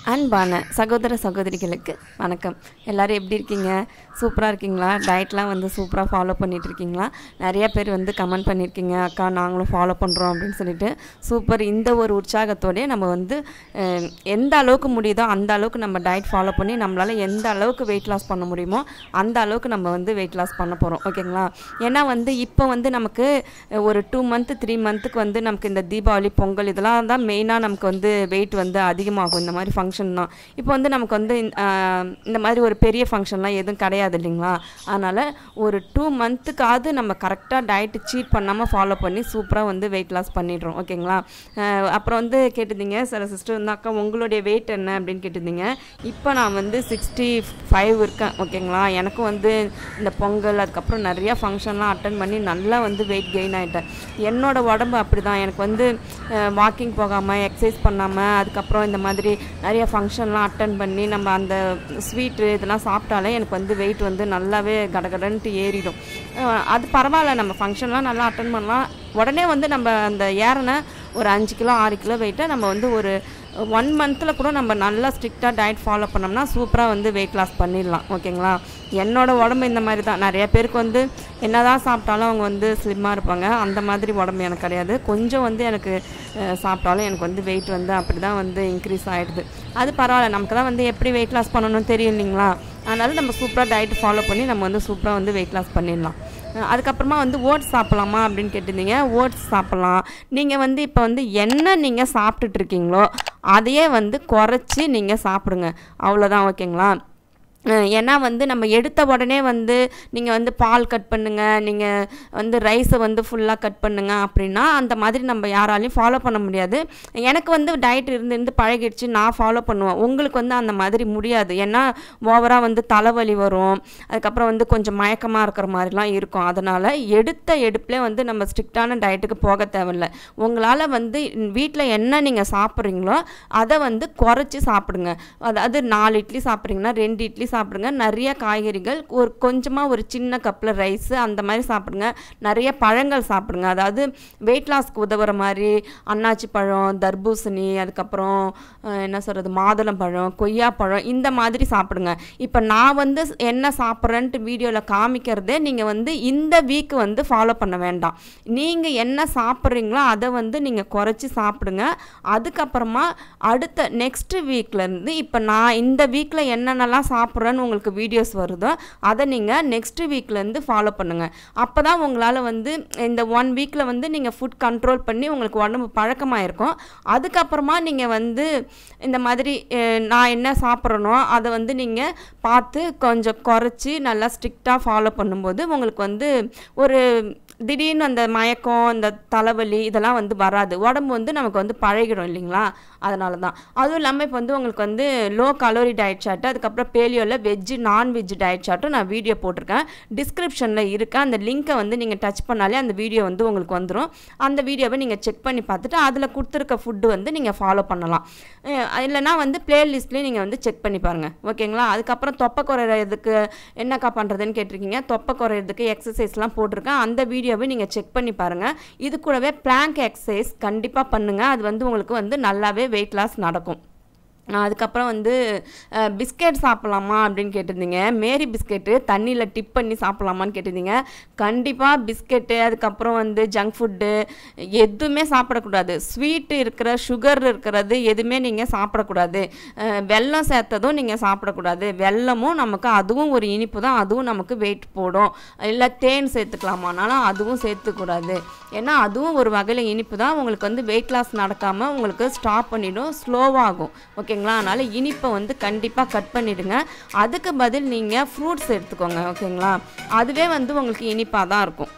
அன்பான சகோதர சகோதரிகளுக்கு வணக்கம் எல்லாரும் எப்படி இருக்கீங்க சூப்பராக இருக்கீங்களா டயட்லாம் வந்து சூப்பராக ஃபாலோ பண்ணிட்டு இருக்கீங்களா நிறைய பேர் வந்து கமெண்ட் பண்ணியிருக்கீங்க அக்கா நாங்களும் ஃபாலோ பண்ணுறோம் அப்படின்னு சொல்லிட்டு சூப்பர் இந்த ஒரு உற்சாகத்தோடய நம்ம வந்து அஹ், எந்த அளவுக்கு முடியுதோ அந்த அளவுக்கு நம்ம டயட் ஃபாலோ பண்ணி நம்மளால் எந்த அளவுக்கு வெயிட் லாஸ் பண்ண முடியுமோ அந்த அளவுக்கு நம்ம வந்து வெயிட் லாஸ் பண்ண போகிறோம் ஓகேங்களா ஏன்னா வந்து இப்போ வந்து நமக்கு அஹ், ஒரு டூ மந்த்து த்ரீ மந்த்துக்கு வந்து நமக்கு இந்த தீபாவளி பொங்கல் இதெல்லாம் தான் மெயினாக நமக்கு வந்து வெயிட் வந்து அதிகமாகும் இந்த மாதிரி ஃபங்க்ஷன் தான் இப்போ வந்து நமக்கு வந்து இந்த, ஆஹ், இந்த மாதிரி ஒரு பெரிய ஃபங்க்ஷன்லாம் எதுவும் கிடையாது இல்லைங்களா அதனால் ஒரு டூ மந்த்துக்காவது நம்ம கரெக்டாக டயட்டு சீட் பண்ணாமல் ஃபாலோ பண்ணி சூப்பராக வந்து வெயிட் லாஸ் பண்ணிடுறோம் ஓகேங்களா ஆஹ், அப்புறம் வந்து கேட்டிருந்தீங்க சில சிஸ்டர் வந்து அக்கா உங்களுடைய வெயிட் என்ன அப்படின்னு கேட்டிருந்தீங்க இப்போ நான் வந்து சிக்ஸ்டி ஃபைவ் இருக்கேன் ஓகேங்களா எனக்கும் வந்து இந்த பொங்கல் அதுக்கப்புறம் நிறைய ஃபங்க்ஷன்லாம் அட்டன் பண்ணி நல்லா வந்து வெயிட் கெயின் ஆகிட்டேன் என்னோட உடம்பு அப்படி தான் எனக்கு வந்து வாக்கிங் போகாமல் எக்ஸசைஸ் பண்ணாமல் அதுக்கப்புறம் இந்த மாதிரி நிறைய ஃபங்க்ஷன்லாம் அட்டன் பண்ணி நம்ம அந்த ஸ்வீட்டு இதெல்லாம் சாப்பிட்டாலே எனக்கு வந்து வெயிட் வந்து நல்லாவே கடகடன்ட்டு ஏறிடும் அஹ் அது பரவாயில்ல நம்ம ஃபங்க்ஷன்லாம் நல்லா அட்டன் பண்ணலாம் உடனே வந்து நம்ம அந்த ஏறின ஒரு அஞ்சு கிலோ ஆறு கிலோ வெயிட்டை நம்ம வந்து ஒரு ஒன் மந்தில் கூட நம்ம நல்லா ஸ்ட்ரிக்டாக டயட் ஃபாலோ பண்ணோம்னா சூப்பராக வந்து வெயிட் லாஸ் பண்ணிடலாம் ஓகேங்களா என்னோட உடம்பு இந்த மாதிரி தான் நிறைய பேருக்கு வந்து என்னதான் சாப்பிட்டாலும் அவங்க வந்து ஸ்லிம்மாக இருப்பாங்க அந்த மாதிரி உடம்பு எனக்கு கிடையாது கொஞ்சம் வந்து எனக்கு அஹ், சாப்பிட்டாலும் எனக்கு வந்து வெயிட் வந்து அப்படி தான் வந்து இன்க்ரீஸ் ஆகிடுது அது பரவாயில்ல நமக்கு தான் வந்து எப்படி வெயிட் லாஸ் பண்ணணும்னு தெரியும் இல்லைங்களா அதனால நம்ம சூப்பராக டயட் ஃபாலோ பண்ணி நம்ம வந்து சூப்பராக வந்து வெயிட் லாஸ் பண்ணிடலாம் அஹ் அதுக்கப்புறமா வந்து ஓட்ஸ் சாப்பிட்லாமா அப்படின்னு கேட்டிருந்தீங்க ஓட்ஸ் சாப்பிட்லாம் நீங்கள் வந்து இப்போ வந்து என்ன நீங்கள் சாப்பிட்டுட்டு இருக்கீங்களோ அதையே வந்து குறைச்சி நீங்கள் சாப்பிடுங்க அவ்வளோதான் ஓகேங்களா அஹ் ஏன்னா வந்து நம்ம எடுத்த உடனே வந்து நீங்கள் வந்து பால் கட் பண்ணுங்க நீங்கள் வந்து ரைஸை வந்து ஃபுல்லாக கட் பண்ணுங்க அப்படின்னா அந்த மாதிரி நம்ம யாராலையும் ஃபாலோ பண்ண முடியாது எனக்கு வந்து டயட் இருந்து இருந்து பழகிடுச்சு நான் ஃபாலோ பண்ணுவேன் உங்களுக்கு வந்து அந்த மாதிரி முடியாது ஏன்னா ஓவராக வந்து தலைவலி வரும் அதுக்கப்புறம் வந்து கொஞ்சம் மயக்கமாக இருக்கிற மாதிரிலாம் இருக்கும் அதனால் எடுத்த எடுப்பிலே வந்து நம்ம ஸ்ட்ரிக்டான டயட்டுக்கு போக தேவையில்ல உங்களால் வந்து வீட்டில் என்ன நீங்கள் சாப்பிட்றீங்களோ அதை வந்து குறைச்சி சாப்பிடுங்க அதாவது நாலு இட்லி சாப்பிட்றீங்கன்னா ரெண்டு இட்லி சாப்பிடுங்க நிறைய காய்கறிகள் ஒரு கொஞ்சமாக ஒரு சின்ன கப்பில் ரைஸு அந்த மாதிரி சாப்பிடுங்க நிறைய பழங்கள் சாப்பிடுங்க அதாவது வெயிட் லாஸ்க்கு உதவுற மாதிரி அன்னாச்சி பழம் தர்பூசணி அதுக்கப்புறம் அஹ், என்ன சொல்கிறது மாதுளம்பழம் கொய்யாப்பழம் இந்த மாதிரி சாப்பிடுங்க இப்போ நான் வந்து என்ன சாப்பிட்றேன்ட்டு வீடியோவில் காமிக்கிறதே நீங்கள் வந்து இந்த வீக் வந்து ஃபாலோ பண்ண வேண்டாம் நீங்கள் என்ன சாப்பிட்றீங்களோ அதை வந்து நீங்கள் குறைச்சி சாப்பிடுங்க அதுக்கப்புறமா அடுத்த நெக்ஸ்ட் வீக்லேருந்து இப்போ நான் இந்த வீக்கில் என்னென்னலாம் சாப்பிட்றேன்னு உங்களுக்கு வீடியோஸ் வருதோ அதை நீங்கள் நெக்ஸ்ட் வீக்லேருந்து ஃபாலோ பண்ணுங்கள் அப்போ தான் உங்களால் வந்து இந்த ஒன் வீக்கில் வந்து நீங்கள் ஃபுட் கண்ட்ரோல் பண்ணி உங்களுக்கு உடம்பு பழக்கமாயிருக்கும் அதுக்கப்புறமா நீங்கள் வந்து இந்த மாதிரி அஹ், நான் என்ன சாப்பிட்றனோ அதை வந்து நீங்கள் பார்த்து கொஞ்சம் குறைச்சி நல்லா ஸ்ட்ரிக்டாக ஃபாலோ பண்ணும்போது உங்களுக்கு வந்து ஒரு திடீர்னு அந்த மயக்கம் இந்த தலைவலி இதெல்லாம் வந்து வராது உடம்பு வந்து நமக்கு வந்து பழகிடும் இல்லைங்களா அதனால தான் அதுவும் இல்லாமல் இப்போ வந்து உங்களுக்கு வந்து லோ கலோரி டயட் சார்ட்டு அதுக்கப்புறம் பேலியோவில் வெஜ்ஜு நான்வெஜ் டயட் சார்ட்டும் நான் வீடியோ போட்டிருக்கேன் டிஸ்கிரிப்ஷனில் இருக்க அந்த லிங்க்கை வந்து நீங்கள் டச் பண்ணாலே அந்த வீடியோ வந்து உங்களுக்கு வந்துடும் அந்த வீடியோவை நீங்கள் செக் பண்ணி பார்த்துட்டு அதில் கொடுத்துருக்க ஃபுட்டு வந்து நீங்கள் ஃபாலோ பண்ணலாம் அஹ் இல்லைனா வந்து பிளேலிஸ்ட்லேயும் நீங்கள் வந்து செக் பண்ணி பாருங்கள் ஓகேங்களா அதுக்கப்புறம் தொப்பை குறையிறதுக்கு என்னக்கா பண்ணுறதுன்னு கேட்டிருக்கீங்க தொப்பை குறையிறதுக்கு எக்ஸசைஸ்லாம் போட்டிருக்கேன் அந்த வீடியோவை நீங்கள் செக் பண்ணி பாருங்கள் இது கூடவே பிளாங்க் எக்ஸசைஸ் கண்டிப்பாக பண்ணுங்கள் அது வந்து உங்களுக்கு வந்து நல்லாவே வெயிட் லாஸ் நடக்கும் ஆஹ் அதுக்கப்புறம் வந்து பிஸ்கெட் சாப்பிட்லாமா அப்படின்னு கேட்டிருந்தீங்க மேரி பிஸ்கெட்டு தண்ணியில் டிப் பண்ணி சாப்பிட்லாமான்னு கேட்டிருந்தீங்க கண்டிப்பாக பிஸ்கெட்டு அதுக்கப்புறம் வந்து ஜங்க் ஃபுட்டு எதுவுமே சாப்பிடக்கூடாது ஸ்வீட்டு இருக்கிற சுகர் இருக்கிறது எதுவுமே நீங்கள் சாப்பிடக்கூடாது ஆஹ் வெல்லம் சேர்த்ததும் நீங்கள் சாப்பிடக்கூடாது வெல்லமும் நமக்கு அதுவும் ஒரு இனிப்பு தான் அதுவும் நமக்கு வெயிட் போடும் இல்லை தேன் சேர்த்துக்கலாமானாலும் அதுவும் சேர்த்துக்கூடாது ஏன்னா அதுவும் ஒரு வகையில் இனிப்பு தான் உங்களுக்கு வந்து வெயிட் லாஸ் நடக்காமல் உங்களுக்கு ஸ்டாப் பண்ணிடும் ஸ்லோவாகும் ஓகேங்களா அதனால் இனிப்பை வந்து கண்டிப்பாக கட் பண்ணிவிடுங்க அதுக்கு பதில் நீங்கள் ஃப்ரூட்ஸ் எடுத்துக்கோங்க ஓகேங்களா அதுவே வந்து உங்களுக்கு இனிப்பாக தான் இருக்கும்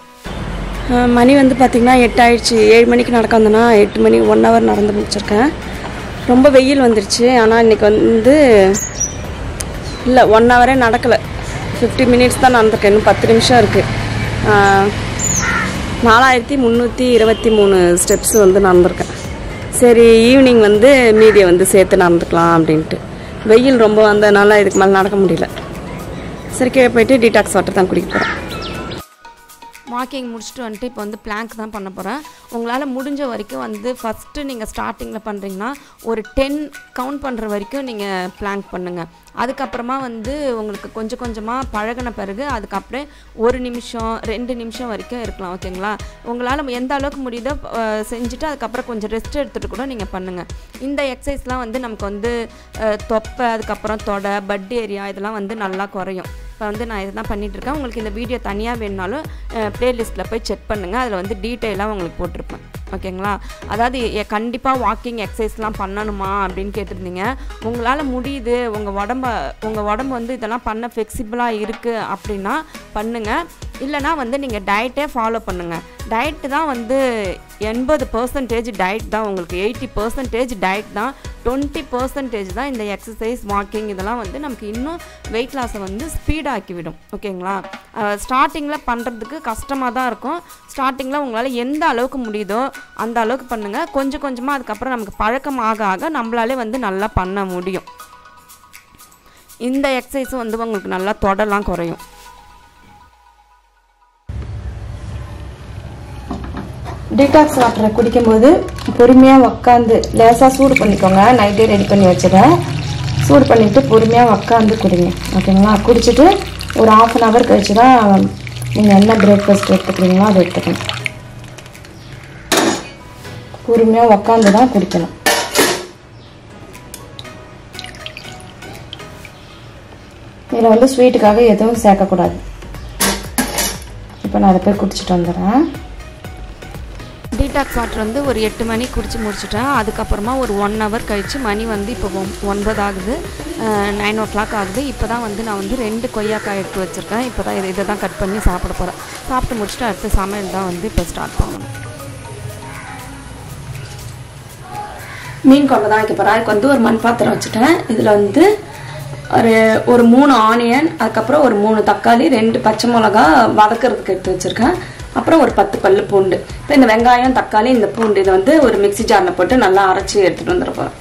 மணி வந்து பார்த்திங்கன்னா எட்டு ஆயிடுச்சு ஏழு மணிக்கு நடக்க வந்தேன்னா எட்டு மணி ஒன் ஹவர் நடந்து முடிச்சிருக்கேன் ரொம்ப வெயில் வந்துருச்சு ஆனால் இன்றைக்கி வந்து இல்லை ஒன் ஹவரே நடக்கலை ஃபிஃப்டி மினிட்ஸ் தான் நடந்திருக்கேன் இன்னும் பத்து நிமிஷம் இருக்குது நாலாயிரத்தி முந்நூற்றி இருபத்தி மூணு ஸ்டெப்ஸ் வந்து நடந்திருக்கேன் சரி ஈவினிங் வந்து மீதியை வந்து சேர்த்து நடந்துக்கலாம் அப்படின்ட்டு வெயில் ரொம்ப வந்ததுனால இதுக்கு மேலே நடக்க முடியல சரி கீழே போயிட்டு டீடாக்ஸ் வாட்டர் தான் குடிக்க போகிறேன் வாக்கிங் முடிச்சுட்டு வந்துட்டு இப்போ வந்து பிளாங்க் தான் பண்ண போகிறேன் உங்களால் முடிஞ்ச வரைக்கும் வந்து ஃபஸ்ட்டு நீங்கள் ஸ்டார்டிங்கில் பண்ணுறீங்கன்னா ஒரு டென் கவுண்ட் பண்ணுற வரைக்கும் நீங்கள் பிளாங்க் பண்ணுங்கள் அதுக்கப்புறமா வந்து உங்களுக்கு கொஞ்சம் கொஞ்சமாக பழகின பிறகு அதுக்கப்புறம் ஒரு நிமிஷம் ரெண்டு நிமிஷம் வரைக்கும் இருக்கலாம் ஓகேங்களா உங்களால் எந்த அளவுக்கு முடியுதோ அஹ், செஞ்சுட்டு அதுக்கப்புறம் கொஞ்சம் ரெஸ்ட் எடுத்துகிட்டு கூட நீங்கள் பண்ணுங்கள் இந்த எக்ஸசைஸ்லாம் வந்து நமக்கு வந்து அஹ், தொப்பை அதுக்கப்புறம் தொடை பட் ஏரியா இதெல்லாம் வந்து நல்லா குறையும் இப்போ வந்து நான் இதுதான் பண்ணிட்டு இருக்கேன் உங்களுக்கு இந்த வீடியோ தனியாக வேணுனாலும் ப்ளேலிஸ்ட்டில் போய் செக் பண்ணுங்கள் அதில் வந்து டீட்டெயிலாக உங்களுக்கு போட்டிருப்பேன் ஓகேங்களா அதாவது கண்டிப்பாக வாக்கிங் எக்ஸசைஸ்லாம் பண்ணணுமா அப்படின்னு கேட்டிருந்தீங்க உங்களால் முடியுது உங்கள் உடம்ப உங்கள் உடம்பு வந்து இதெல்லாம் பண்ண ஃப்ளெக்சிபிளாக இருக்குது அப்படின்னா பண்ணுங்கள் இல்லைனா வந்து நீங்கள் டயட்டே ஃபாலோ பண்ணுங்கள் டயட்டு தான் வந்து எண்பது பர்சன்டேஜ் டயட் தான் உங்களுக்கு எயிட்டி பர்சன்டேஜ் டயட் தான் டுவெண்ட்டி பர்சன்டேஜ் தான் இந்த எக்ஸசைஸ் வாக்கிங் இதெல்லாம் வந்து நமக்கு இன்னும் வெயிட் லாஸை வந்து ஸ்பீடாக்கி விடும் ஓகேங்களா ஸ்டார்டிங்கில் பண்ணுறதுக்கு கஷ்டமாக தான் இருக்கும் ஸ்டார்டிங்கில் உங்களால் எந்த அளவுக்கு முடியுதோ அந்த அளவுக்கு பண்ணுங்கள் கொஞ்சம் கொஞ்சமாக அதுக்கப்புறம் நமக்கு பழக்கம் ஆக ஆக நம்மளாலே வந்து நல்லா பண்ண முடியும் இந்த எக்ஸசைஸும் வந்து உங்களுக்கு நல்லா தொடலாம் குறையும் டீடாக்ஸ் வாட்டரை குடிக்கும்போது பொறுமையாக உக்காந்து லேசாக சூடு பண்ணிக்கோங்க நைட்டே ரெடி பண்ணி வச்சிடுறேன் சூடு பண்ணிவிட்டு பொறுமையாக உக்காந்து குடிங்க ஓகேங்களா குடிச்சிட்டு ஒரு ஆஃப் அன் ஹவர் கழிச்சு தான் நீங்கள் என்ன பிரேக்ஃபாஸ்ட் எடுத்துக்கிறீங்களோ அதை எடுத்துக்கணும் பொறுமையாக உக்காந்து தான் குடிக்கணும் இதில் வந்து ஸ்வீட்டுக்காக எதுவும் சேர்க்கக்கூடாது இப்போ நான் அதை போய் குடிச்சிட்டு வந்துடுறேன் டீடாக்ஸ் வாட்டர் வந்து ஒரு எட்டு மணி குடிச்சு முடிச்சிட்டேன் அதுக்கப்புறமா ஒரு ஒன் ஹவர் கழித்து மணி வந்து இப்போ ஒம்- ஒன்பது ஆகுது நைன் ஓ கிளாக் ஆகுது இப்போ தான் வந்து நான் வந்து ரெண்டு கொய்யாக்காய் எடுத்து வச்சுருக்கேன் இப்போ தான் இதை இதை தான் கட் பண்ணி சாப்பிட போகிறேன் சாப்பிட்டு முடிச்சுட்டு அடுத்த சமையல் தான் வந்து இப்போ ஸ்டார்ட் பண்ணணும் மீன் குழம்பு தான் வைக்க போகிறேன் அதுக்கு வந்து ஒரு மண் பாத்திரம் வச்சுட்டேன் இதில் வந்து ஒரு ஒரு மூணு ஆனியன் அதுக்கப்புறம் ஒரு மூணு தக்காளி ரெண்டு பச்சை மிளகா வதக்கிறதுக்கு எடுத்து வச்சுருக்கேன் அப்புறம் ஒரு பத்து பல்லு பூண்டு இப்போ இந்த வெங்காயம் தக்காளி இந்த பூண்டு இதை வந்து ஒரு மிக்ஸி ஜாரில் போட்டு நல்லா அரைச்சி எடுத்துகிட்டு வந்துட போகிறேன்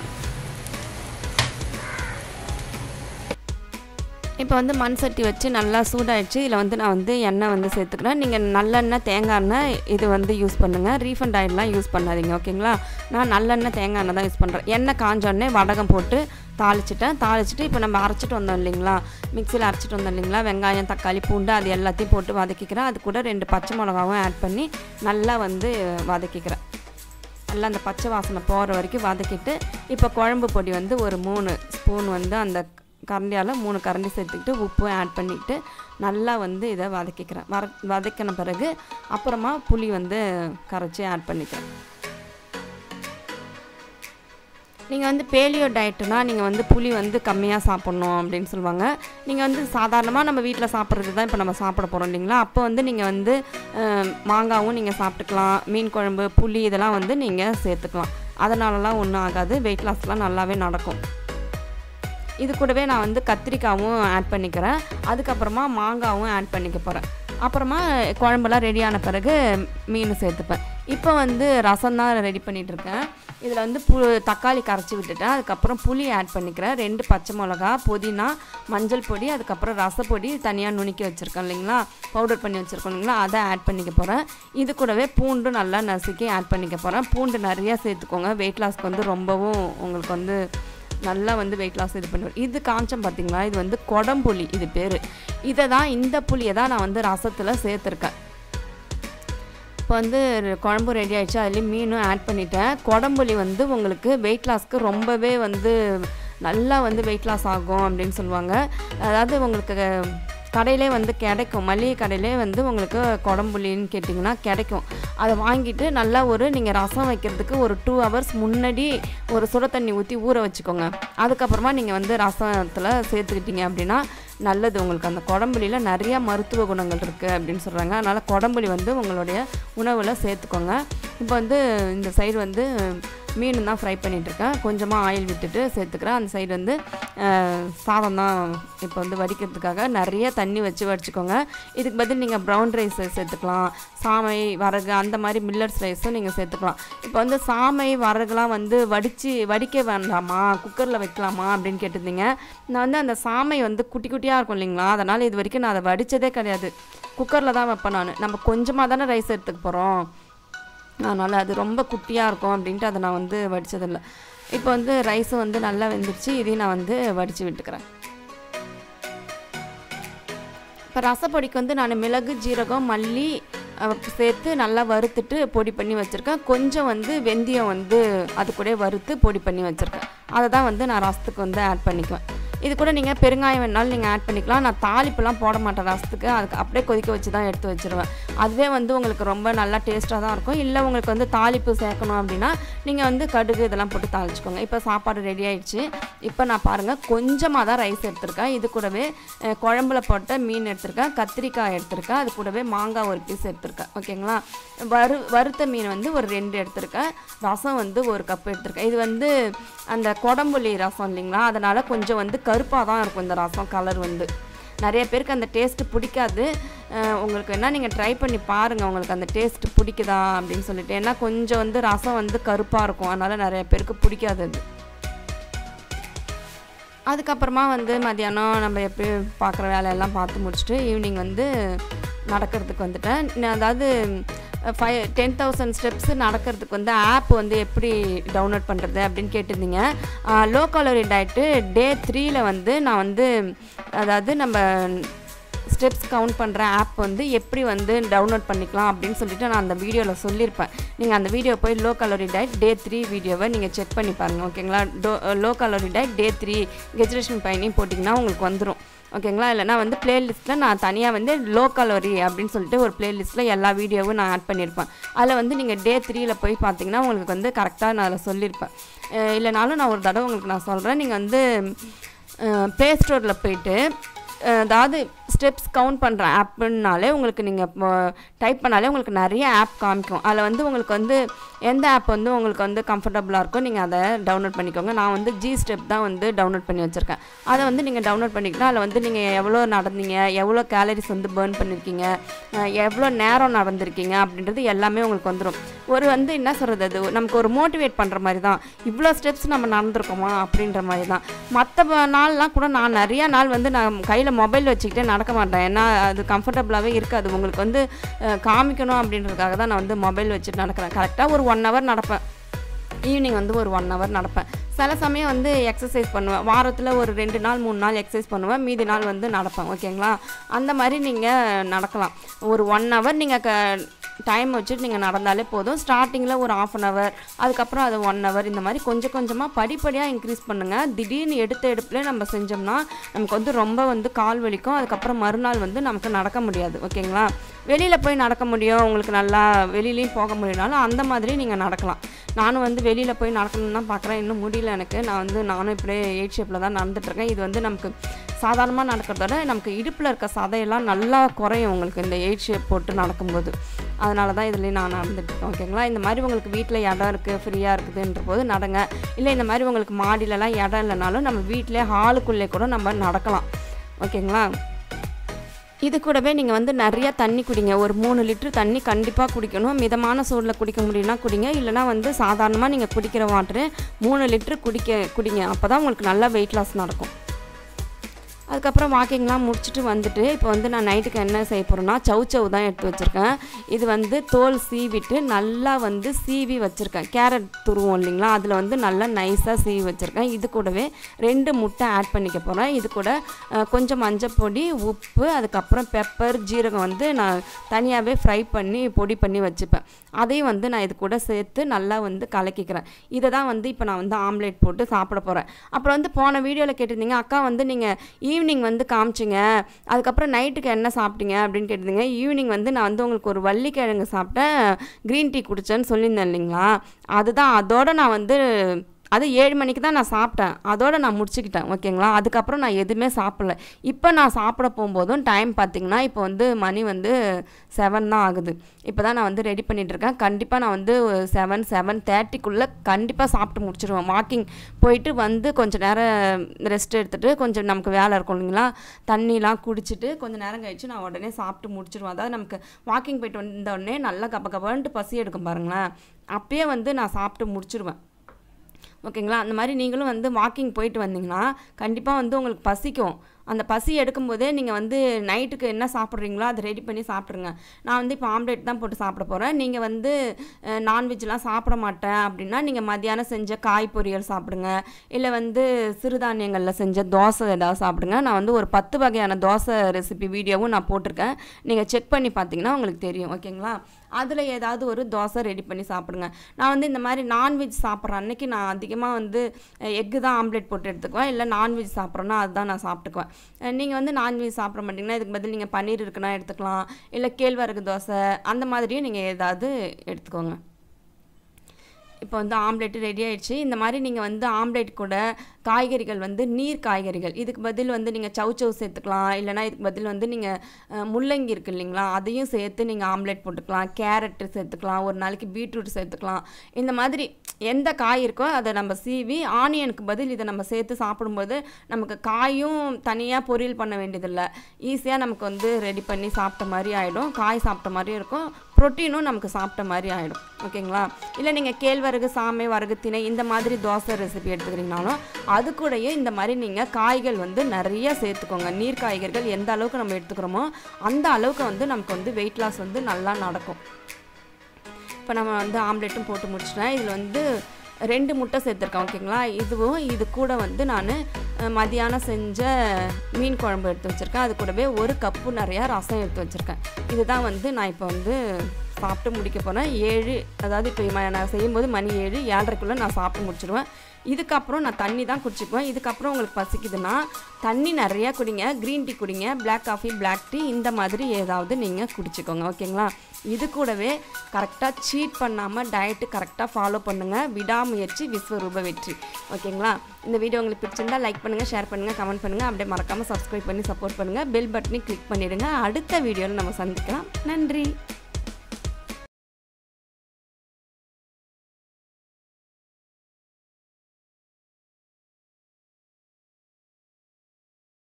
இப்போ வந்து மண் சட்டி வச்சு நல்லா சூடாயிடுச்சு இதில் வந்து நான் வந்து எண்ணெய் வந்து சேர்த்துக்கிறேன் நீங்கள் நல்லெண்ணெய் தேங்காய் எண்ணெய் இது வந்து யூஸ் பண்ணுங்கள் ரீஃபண்ட் ஆயிலெலாம் யூஸ் பண்ணாதீங்க ஓகேங்களா நான் நல்லெண்ணெய் தேங்காய் எண்ணெய் தான் யூஸ் பண்ணுறேன் எண்ணெய் காஞ்சோடனே வடகம் போட்டு தாளிச்சிட்டேன் தாளிச்சிட்டு இப்போ நம்ம அரைச்சிட்டு வந்தோம் இல்லைங்களா மிக்சியில் அரைச்சிட்டு வந்தோம் இல்லைங்களா வெங்காயம் தக்காளி பூண்டு அது எல்லாத்தையும் போட்டு வதக்கிக்கிறேன் அது கூட ரெண்டு பச்சை மிளகாவும் ஆட் பண்ணி நல்லா வந்து வதக்கிக்கிறேன் நல்லா அந்த பச்சை வாசனை போகிற வரைக்கும் வதக்கிட்டு இப்போ குழம்பு பொடி வந்து ஒரு மூணு ஸ்பூன் வந்து அந்த கரண்டியால் மூணு கரண்டி சேர்த்துக்கிட்டு உப்பு ஆட் பண்ணிக்கிட்டு நல்லா வந்து இதை வதக்கிக்கிறேன் வர வதக்கின பிறகு அப்புறமா புளி வந்து கரைச்சி ஆட் பண்ணிக்கிறேன் நீங்கள் வந்து பேலியோ டயட்டுனா நீங்கள் வந்து புளி வந்து கம்மியாக சாப்பிட்ணும் அப்படின்னு சொல்லுவாங்க நீங்கள் வந்து சாதாரணமாக நம்ம வீட்டில் சாப்பிட்றது தான் இப்போ நம்ம சாப்பிட போகிறோம் இல்லைங்களா அப்போ வந்து நீங்கள் வந்து அஹ், மாங்காவும் நீங்கள் சாப்பிட்டுக்கலாம் மீன் குழம்பு புளி இதெல்லாம் வந்து நீங்கள் சேர்த்துக்கலாம் அதனாலலாம் ஒன்றும் ஆகாது வெயிட் லாஸ்லாம் நல்லாவே நடக்கும் இது கூடவே நான் வந்து கத்திரிக்காவும் ஆட் பண்ணிக்கிறேன் அதுக்கப்புறமா மாங்காவும் ஆட் பண்ணிக்க போகிறேன் அப்புறமா குழம்புலாம் ரெடியான பிறகு மீன் சேர்த்துப்பேன் இப்போ வந்து ரசம் தான் ரெடி பண்ணிட்டு இருக்கேன் இதில் வந்து பு தக்காளி கரைச்சி விட்டுட்டேன் அதுக்கப்புறம் புளி ஆட் பண்ணிக்கிறேன் ரெண்டு பச்சை மிளகா புதினா மஞ்சள் பொடி அதுக்கப்புறம் ரசப்பொடி தனியாக நுணுக்கி வச்சுருக்கேன் இல்லைங்களா பவுடர் பண்ணி வச்சுருக்கோம் இல்லைங்களா அதை ஆட் பண்ணிக்க போகிறேன் இது கூடவே பூண்டு நல்லா நசுக்கி ஆட் பண்ணிக்க போகிறேன் பூண்டு நிறையா சேர்த்துக்கோங்க வெயிட் லாஸ்க்கு வந்து ரொம்பவும் உங்களுக்கு வந்து நல்லா வந்து வெயிட் லாஸ் இது பண்ணுவேன் இது காஞ்சம் பார்த்தீங்களா இது வந்து கொடம்புளி இது பேர் இதை தான் இந்த புளியை தான் நான் வந்து ரசத்தில் சேர்த்துருக்கேன் இப்போ வந்து குழம்பு ரெடி ஆயிடுச்சு அதுலேயும் மீனும் ஆட் பண்ணிட்டேன் குடம்புளி வந்து உங்களுக்கு வெயிட் லாஸ்க்கு ரொம்பவே வந்து நல்லா வந்து வெயிட் லாஸ் ஆகும் அப்படின்னு சொல்லுவாங்க அதாவது உங்களுக்கு கடையிலே வந்து கிடைக்கும் மளிகை கடையிலே வந்து உங்களுக்கு குடம்புளின்னு கேட்டிங்கன்னா கிடைக்கும் அதை வாங்கிட்டு நல்லா ஒரு நீங்கள் ரசம் வைக்கிறதுக்கு ஒரு டூ ஹவர்ஸ் முன்னாடி ஒரு சுட தண்ணி ஊற்றி ஊற வச்சுக்கோங்க அதுக்கப்புறமா நீங்கள் வந்து ரசத்தில் சேர்த்துக்கிட்டீங்க அப்படின்னா நல்லது உங்களுக்கு அந்த குடம்புளியில் நிறைய மருத்துவ குணங்கள் இருக்குது அப்படின்னு சொல்கிறாங்க அதனால் குடம்புளி வந்து உங்களுடைய உணவில் சேர்த்துக்கோங்க இப்போ வந்து இந்த சைடு வந்து மீன் தான் ஃப்ரை பண்ணிகிட்ருக்கேன் கொஞ்சமாக ஆயில் விட்டுட்டு சேர்த்துக்கிறேன் அந்த சைடு வந்து அஹ், சாதம் தான் இப்போ வந்து வடிக்கிறதுக்காக நிறைய தண்ணி வச்சு வடிச்சுக்கோங்க இதுக்கு பதில் நீங்கள் ப்ரௌன் ரைஸ் சேர்த்துக்கலாம் சாமை வரகு அந்த மாதிரி மில்லட்ஸ் ரைஸும் நீங்கள் சேர்த்துக்கலாம் இப்போ வந்து சாமை வரகுலாம் வந்து வடித்து வடிக்க வேண்டாமா குக்கரில் வைக்கலாமா அப்படின்னு கேட்டிருந்தீங்க நான் வந்து அந்த சாமை வந்து குட்டி குட்டி குட்டியாக இருக்கும் இல்லைங்களா அதனால் இது வரைக்கும் நான் அதை வடித்ததே கிடையாது குக்கரில் தான் வைப்பேன் நான் நம்ம கொஞ்சமாக தானே ரைஸ் எடுத்துக்க போகிறோம் அதனால் அது ரொம்ப குட்டியாக இருக்கும் அப்படின்ட்டு அதை நான் வந்து வடித்ததில்லை இப்போ வந்து ரைஸும் வந்து நல்லா வெந்துருச்சு இதையும் நான் வந்து வடித்து விட்டுக்கிறேன் இப்போ ரசப்பொடிக்கு வந்து நான் மிளகு ஜீரகம் மல்லி அஹ், சேர்த்து நல்லா வறுத்துட்டு பொடி பண்ணி வச்சுருக்கேன் கொஞ்சம் வந்து வெந்தயம் வந்து அது கூட வறுத்து பொடி பண்ணி வச்சுருக்கேன் அதை தான் வந்து நான் ரசத்துக்கு வந்து ஆட் பண்ணிக்குவேன் இது கூட நீங்கள் பெருங்காயம் வேணாலும் நீங்கள் ஆட் பண்ணிக்கலாம் நான் தாளிப்புலாம் போட மாட்டேன் ரசத்துக்கு அதுக்கு அப்படியே கொதிக்க வச்சு தான் எடுத்து வச்சுருவேன் அதுவே வந்து உங்களுக்கு ரொம்ப நல்லா டேஸ்ட்டாக தான் இருக்கும் இல்லை உங்களுக்கு வந்து தாளிப்பு சேர்க்கணும் அப்படின்னா நீங்கள் வந்து கடுகு இதெல்லாம் போட்டு தாளிச்சுக்கோங்க இப்போ சாப்பாடு ரெடி ஆயிடுச்சு இப்போ நான் பாருங்கள் கொஞ்சமாக தான் ரைஸ் எடுத்திருக்கேன் இது கூடவே அஹ், குழம்புல போட்ட மீன் எடுத்திருக்கேன் கத்திரிக்காய் எடுத்திருக்கேன் அது கூடவே மாங்காய் ஒரு பீஸ் எடுத்திருக்கேன் ஓகேங்களா வறு வறுத்த மீன் வந்து ஒரு ரெண்டு எடுத்திருக்கேன் ரசம் வந்து ஒரு கப் எடுத்திருக்கேன் இது வந்து அந்த கொடம்புளி ரசம் இல்லைங்களா அதனால் கொஞ்சம் வந்து கருப்பாக தான் இருக்கும் இந்த ரசம் கலர் வந்து நிறைய பேருக்கு அந்த டேஸ்ட்டு பிடிக்காது அஹ் உங்களுக்கு வேணால் நீங்கள் ட்ரை பண்ணி பாருங்கள் உங்களுக்கு அந்த டேஸ்ட்டு பிடிக்குதா அப்படின்னு சொல்லிட்டு ஏன்னா கொஞ்சம் வந்து ரசம் வந்து கருப்பாக இருக்கும் அதனால் நிறைய பேருக்கு பிடிக்காது அது அதுக்கப்புறமா வந்து மத்தியானம் நம்ம எப்படி பார்க்குற வேலையெல்லாம் பார்த்து முடிச்சுட்டு ஈவினிங் வந்து நடக்கிறதுக்கு வந்துட்டேன் நான் அதாவது ஃபைவ் டென் தௌசண்ட் ஸ்டெப்ஸ் நடக்கிறதுக்கு வந்து ஆப் வந்து எப்படி டவுன்லோட் பண்ணுறது அப்படின்னு கேட்டிருந்தீங்க லோ கலோரி டயட்டு டே த்ரீயில் வந்து நான் வந்து அதாவது நம்ம ஸ்டெப்ஸ் கவுண்ட் பண்ணுற ஆப் வந்து எப்படி வந்து டவுன்லோட் பண்ணிக்கலாம் அப்படின்னு சொல்லிட்டு நான் அந்த வீடியோவில் சொல்லியிருப்பேன் நீங்கள் அந்த வீடியோ போய் low calorie diet day three வீடியோவை நீங்கள் செக் பண்ணி பாருங்கள் ஓகேங்களா டோ low calorie diet day three கெஜுரேஷன் பயணியும் போட்டிங்கன்னா உங்களுக்கு வந்துடும் ஓகேங்களா இல்லைனா வந்து பிளேலிஸ்ட்டில் நான் தனியாக வந்து லோ கலோரி அப்படின்னு சொல்லிட்டு ஒரு பிளேலிஸ்ட்டில் எல்லா வீடியோவும் நான் ஆட் பண்ணியிருப்பேன் அதில் வந்து நீங்கள் டே த்ரீயில் போய் பார்த்தீங்கன்னா உங்களுக்கு வந்து கரெக்டாக நான் அதில் சொல்லியிருப்பேன் அஹ் இல்லைனாலும் நான் ஒரு தடவை உங்களுக்கு நான் சொல்கிறேன் நீங்கள் வந்து ப்ளே ஸ்டோரில் போயிட்டு அஹ் அதாவது ஸ்டெப்ஸ் கவுண்ட் பண்ணுற ஆப்புன்னாலே உங்களுக்கு நீங்கள் டைப் பண்ணாலே உங்களுக்கு நிறைய ஆப் காமிக்கும் அதில் வந்து உங்களுக்கு வந்து எந்த ஆப் வந்து உங்களுக்கு வந்து கம்ஃபர்டபுளாக இருக்கோ நீங்கள் அதை டவுன்லோட் பண்ணிக்கோங்க நான் வந்து ஜி ஸ்டெப் தான் வந்து டவுன்லோட் பண்ணி வச்சுருக்கேன் அதை வந்து நீங்கள் டவுன்லோட் பண்ணிக்கிட்டால் அதில் வந்து நீங்கள் எவ்வளோ நடந்தீங்க எவ்வளோ கேலரிஸ் வந்து பேர்ன் பண்ணியிருக்கீங்க அஹ் எவ்வளோ நேரம் நடந்திருக்கீங்க அப்படின்றது எல்லாமே உங்களுக்கு வந்துடும் ஒரு வந்து என்ன சொல்கிறது அது நமக்கு ஒரு மோட்டிவேட் பண்ணுற மாதிரி தான் இவ்வளோ ஸ்டெப்ஸ் நம்ம நடந்திருக்கோமா அப்படின்ற மாதிரி தான் மற்ற நாள்லாம் கூட நான் நிறைய நாள் வந்து நான் கையில் மொபைல் வச்சுக்கிட்டே நடக்க மாட்டேன் ஏன்னா அது கம்ஃபர்டபுளாகவே இருக்காது உங்களுக்கு வந்து அஹ், காமிக்கணும் அப்படின்றதுக்காக தான் நான் வந்து மொபைல் வச்சுட்டு நடக்கிறேன் கரெக்டாக ஒரு ஒன் ஹவர் நடப்பேன் ஈவினிங் வந்து ஒரு ஒன் ஹவர் நடப்பேன் சில சமயம் வந்து எக்ஸசைஸ் பண்ணுவேன் வாரத்தில் ஒரு ரெண்டு நாள் மூணு நாள் எக்ஸசைஸ் பண்ணுவேன் மீதி நாள் வந்து நடப்பேன் ஓகேங்களா அந்த மாதிரி நீங்கள் நடக்கலாம் ஒரு ஒன் ஹவர் நீங்கள் க டைம் வச்சுட்டு நீங்கள் நடந்தாலே போதும் ஸ்டார்டிங்கில் ஒரு ஆஃப் அன் ஹவர் அதுக்கப்புறம் அது ஒன் ஹவர் இந்த மாதிரி கொஞ்சம் கொஞ்சமாக படிப்படியாக இன்க்ரீஸ் பண்ணுங்கள் திடீர்னு எடுத்த எடுப்புலேயே நம்ம செஞ்சோம்னா நமக்கு வந்து ரொம்ப வந்து கால் வலிக்கும் அதுக்கப்புறம் மறுநாள் வந்து நமக்கு நடக்க முடியாது ஓகேங்களா வெளியில் போய் நடக்க முடியும் உங்களுக்கு நல்லா வெளியிலையும் போக முடியும்னாலும் அந்த மாதிரி நீங்கள் நடக்கலாம் நானும் வந்து வெளியில் போய் நடக்கணும்னு தான் பார்க்குறேன் இன்னும் முடியல எனக்கு நான் வந்து நானும் இப்படியே எயிட் ஷேப்பில் தான் நடந்துட்டுருக்கேன் இது வந்து நமக்கு சாதாரணமாக நடக்கிறதோட நமக்கு இடுப்பில் இருக்க சதையெல்லாம் நல்லா குறையும் உங்களுக்கு இந்த எயிட் ஷேப் போட்டு நடக்கும்போது அதனால தான் இதுலேயும் நான் நடந்துட்டுருக்கேன் ஓகேங்களா இந்த மாதிரி உங்களுக்கு வீட்டில் இடம் இருக்குது ஃப்ரீயாக இருக்குதுன்ற போது நடங்க இல்லை இந்த மாதிரி உங்களுக்கு மாடியிலலாம் இடம் இல்லைனாலும் நம்ம வீட்டிலே ஹாலுக்குள்ளே கூட நம்ம நடக்கலாம் ஓகேங்களா இது கூடவே நீங்கள் வந்து நிறைய தண்ணி குடிங்க ஒரு மூணு லிட்டர் தண்ணி கண்டிப்பாக குடிக்கணும் மிதமான சூடில் குடிக்க முடியும்னா குடிங்க இல்லைனா வந்து சாதாரணமாக நீங்கள் குடிக்கிற வாட்டரு மூணு லிட்டர் குடிக்க குடிங்க அப்போ தான் உங்களுக்கு நல்லா வெயிட் லாஸ் நடக்கும் அதுக்கப்புறம் வாக்கிங்லாம் முடிச்சுட்டு வந்துட்டு இப்போ வந்து நான் நைட்டுக்கு என்ன செய்ய போகிறேன்னா சவு சவு தான் எடுத்து வச்சுருக்கேன் இது வந்து தோல் சீவிட்டு நல்லா வந்து சீவி வச்சுருக்கேன் கேரட் துருவோம் இல்லைங்களா அதில் வந்து நல்லா நைஸாக சீவி வச்சுருக்கேன் இது கூடவே ரெண்டு முட்டை ஆட் பண்ணிக்க போகிறேன் இது கூட அஹ், கொஞ்சம் மஞ்சள் பொடி உப்பு அதுக்கப்புறம் பெப்பர் ஜீரகம் வந்து நான் தனியாகவே ஃப்ரை பண்ணி பொடி பண்ணி வச்சுப்பேன் அதையும் வந்து நான் இது கூட சேர்த்து நல்லா வந்து கலக்கிக்கிறேன் இதை தான் வந்து இப்போ நான் வந்து ஆம்லேட் போட்டு சாப்பிட போகிறேன் அப்புறம் வந்து போன வீடியோவில் கேட்டிருந்தீங்க அக்கா வந்து நீங்கள் ஈவினிங் வந்து காமிச்சிங்க அதுக்கப்புறம் நைட்டுக்கு என்ன சாப்பிட்டீங்க அப்படின்னு கேட்டிருந்தீங்க ஈவினிங் வந்து நான் வந்து உங்களுக்கு ஒரு வள்ளிக்கிழங்கு சாப்பிட்டேன் க்ரீன் டீ குடித்தேன்னு சொல்லியிருந்தேன் இல்லைங்களா அதுதான் அதோட நான் வந்து அது ஏழு மணிக்கு தான் நான் சாப்பிட்டேன் அதோட நான் முடிச்சுக்கிட்டேன் ஓகேங்களா அதுக்கப்புறம் நான் எதுவுமே சாப்பிடல இப்போ நான் சாப்பிட போகும்போதும் டைம் பார்த்தீங்கன்னா இப்போ வந்து மணி வந்து செவன் தான் ஆகுது இப்போ தான் நான் வந்து ரெடி பண்ணிட்டு இருக்கேன் கண்டிப்பாக நான் வந்து செவன் செவன் தேர்ட்டிக்குள்ளே கண்டிப்பாக சாப்பிட்டு முடிச்சிடுவேன் வாக்கிங் போயிட்டு வந்து கொஞ்சம் நேரம் ரெஸ்ட் எடுத்துகிட்டு கொஞ்சம் நமக்கு வேலை இருக்கும் இல்லைங்களா தண்ணிலாம் குடிச்சிட்டு கொஞ்சம் நேரம் கழிச்சு நான் உடனே சாப்பிட்டு முடிச்சிடுவேன் அதாவது நமக்கு வாக்கிங் போயிட்டு வந்த உடனே நல்லா கப கபன்ட்டு பசி எடுக்கும் பாருங்களேன் அப்பயே வந்து நான் சாப்பிட்டு முடிச்சிடுவேன் ஓகேங்களா அந்த மாதிரி நீங்களும் வந்து வாக்கிங் போயிட்டு வந்தீங்கன்னா கண்டிப்பாக வந்து உங்களுக்கு பசிக்கும் அந்த பசி எடுக்கும்போதே நீங்கள் வந்து நைட்டுக்கு என்ன சாப்பிட்றீங்களோ அதை ரெடி பண்ணி சாப்பிட்ருங்க நான் வந்து இப்போ ஆம்லேட் தான் போட்டு சாப்பிட போகிறேன் நீங்கள் வந்து நான்வெஜ்லாம் சாப்பிட மாட்டேன் அப்படின்னா நீங்கள் மத்தியானம் செஞ்ச காய் பொரியல் சாப்பிடுங்க இல்லை வந்து சிறுதானியங்களில் செஞ்ச தோசை ஏதாவது சாப்பிடுங்க நான் வந்து ஒரு பத்து வகையான தோசை ரெசிபி வீடியோவும் நான் போட்டிருக்கேன் நீங்கள் செக் பண்ணி பார்த்தீங்கன்னா உங்களுக்கு தெரியும் ஓகேங்களா அதில் ஏதாவது ஒரு தோசை ரெடி பண்ணி சாப்பிடுங்க நான் வந்து இந்த மாதிரி நான்வெஜ் சாப்பிட்ற அன்னைக்கு நான் அதிகமாக வந்து எக்கு தான் ஆம்லேட் போட்டு எடுத்துக்குவேன் இல்லை நான்வெஜ் சாப்பிட்றேன்னா அதுதான் நான் சாப்பிட்டுக்குவேன் நீங்கள் வந்து நான்வெஜ் சாப்பிட மாட்டிங்கன்னா இதுக்கு பதில் நீங்கள் பன்னீர் இருக்குன்னா எடுத்துக்கலாம் இல்லை கேழ்வரகு தோசை அந்த மாதிரியும் நீங்கள் ஏதாவது எடுத்துக்கோங்க இப்போ வந்து ஆம்லெட்டு ரெடி ஆயிடுச்சு இந்த மாதிரி நீங்கள் வந்து ஆம்லெட் கூட காய்கறிகள் வந்து நீர் காய்கறிகள் இதுக்கு பதில் வந்து நீங்கள் சவுச்சவு சேர்த்துக்கலாம் இல்லைனா இதுக்கு பதில் வந்து நீங்கள் முள்ளங்கி இருக்கு இல்லைங்களா அதையும் சேர்த்து நீங்கள் ஆம்லெட் போட்டுக்கலாம் கேரட்டு சேர்த்துக்கலாம் ஒரு நாளைக்கு பீட்ரூட் சேர்த்துக்கலாம் இந்த மாதிரி எந்த காய் இருக்கோ அதை நம்ம சீவி ஆனியனுக்கு பதில் இதை நம்ம சேர்த்து சாப்பிடும்போது நமக்கு காயும் தனியாக பொரியல் பண்ண வேண்டியதில்லை ஈஸியாக நமக்கு வந்து ரெடி பண்ணி சாப்பிட்ட மாதிரி ஆகிடும் காய் சாப்பிட்ட மாதிரியும் இருக்கும் ப்ரோட்டீனும் நமக்கு சாப்பிட்ட மாதிரி ஆகிடும் ஓகேங்களா இல்லை நீங்கள் கேழ்வரகு சாமை வரகு திணை இந்த மாதிரி தோசை ரெசிபி எடுத்துக்கிறீங்கனாலும் அது கூடயே இந்த மாதிரி நீங்கள் காய்கள் வந்து நிறைய சேர்த்துக்கோங்க நீர் காய்கறிகள் எந்த அளவுக்கு நம்ம எடுத்துக்கிறோமோ அந்த அளவுக்கு வந்து நமக்கு வந்து வெயிட் லாஸ் வந்து நல்லா நடக்கும் இப்போ நம்ம வந்து ஆம்லெட்டும் போட்டு முடிச்சிட்டேன் இதில் வந்து ரெண்டு முட்டை சேர்த்துருக்கேன் ஓகேங்களா இதுவும் இது கூட வந்து நான் மதியானம் செஞ்ச மீன் குழம்பு எடுத்து வச்சுருக்கேன் அது கூடவே ஒரு கப்பு நிறையா ரசம் எடுத்து வச்சுருக்கேன் இதுதான் வந்து நான் இப்போ வந்து சாப்பிட்டு முடிக்க போகிறேன் ஏழு அதாவது இப்போ ம- நான் செய்யும்போது மணி ஏழு ஏழரைக்குள்ளே நான் சாப்பிட்டு முடிச்சிடுவேன் இதுக்கப்புறம் நான் தண்ணி தான் குடிச்சிக்குவேன் இதுக்கப்புறம் உங்களுக்கு பசிக்குதுன்னா தண்ணி நிறையா குடிங்க க்ரீன் டீ குடிங்க பிளாக் காஃபி பிளாக் டீ இந்த மாதிரி ஏதாவது நீங்கள் குடிச்சிக்கோங்க ஓகேங்களா இது கூடவே கரெக்டாக சீட் பண்ணாமல் டயட்டு கரெக்டாக ஃபாலோ பண்ணுங்கள் விடாமுயற்சி விஸ்வரூப வெற்றி ஓகேங்களா இந்த வீடியோ உங்களுக்கு பிடிச்சிருந்தா லைக் பண்ணுங்கள் ஷேர் பண்ணுங்கள் கமெண்ட் பண்ணுங்கள் அப்படியே மறக்காமல் சப்ஸ்கிரைப் பண்ணி சப்போர்ட் பண்ணுங்கள் பெல் பட்டனை கிளிக் பண்ணிடுங்க அடுத்த வீடியோவில் நம்ம சந்திக்கலாம் நன்றி